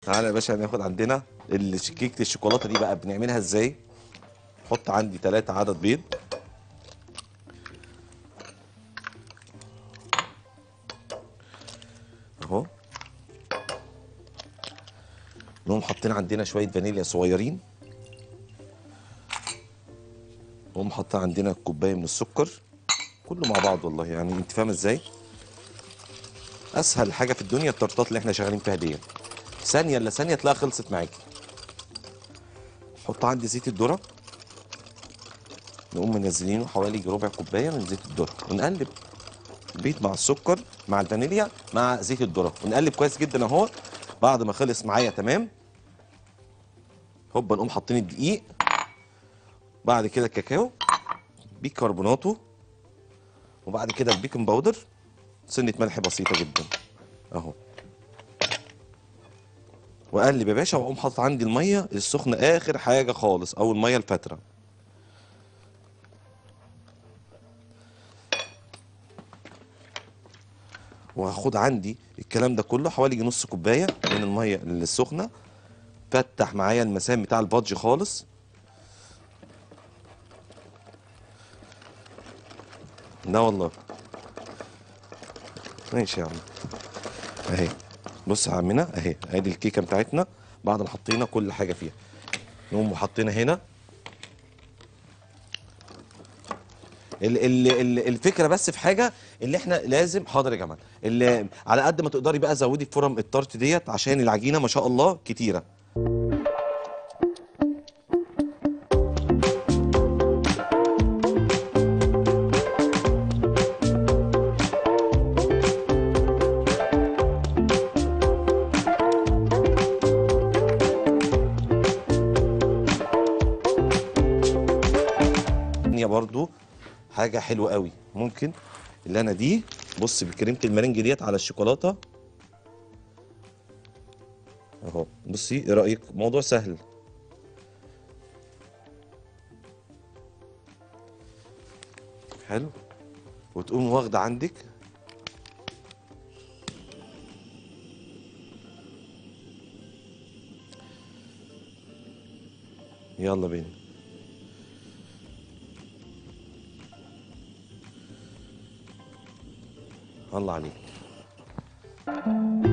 تعالى يا باشا ناخد عندنا ال- كيكه الشوكولاته دي بقى بنعملها ازاي حط عندي ثلاثة عدد بيض اهو نقوم حاطين عندنا شويه فانيليا صغيرين نقوم حاطين عندنا كوبايه من السكر كله مع بعض والله يعني انت فاهمه ازاي اسهل حاجه في الدنيا التورتات اللي احنا شغالين فيها دي ثانيه الا ثانيه تلاقيها خلصت معاكي حط عندي زيت الذره نقوم منزلينه حوالي ربع كوبايه من زيت الذره ونقلب البيض مع السكر مع الفانيليا مع زيت الذره ونقلب كويس جدا اهو بعد ما خلص معايا تمام هوبا نقوم حاطين الدقيق بعد كده الكاكاو بيكربوناته وبعد كده البيكنج باودر سنه ملح بسيطه جدا اهو واقلب يا باشا واقوم حاطط عندي الميه السخنه اخر حاجه خالص او الميه الفتره وهاخد عندي الكلام ده كله حوالي نص كوبايه من الميه السخنه فتح معايا المسام بتاع البادج خالص لا والله ماشي يا عم اهي بص يا عمنا اهي ادي الكيكه بتاعتنا بعد ما حطينا كل حاجه فيها نقوم حاطينها هنا ال ال ال الفكره بس في حاجه اللي احنا لازم حاضر يا جماعه اللي على قد ما تقدري بقى زودي فرم الطرت ديت عشان العجينه ما شاء الله كتيره الدنيا برضو حاجه حلوه قوي ممكن اللي انا دي بص بكريمه المارنج ديت على الشوكولاته اهو بصي ايه رايك موضوع سهل حلو وتقوم واخده عندك يلا بينا الله عليك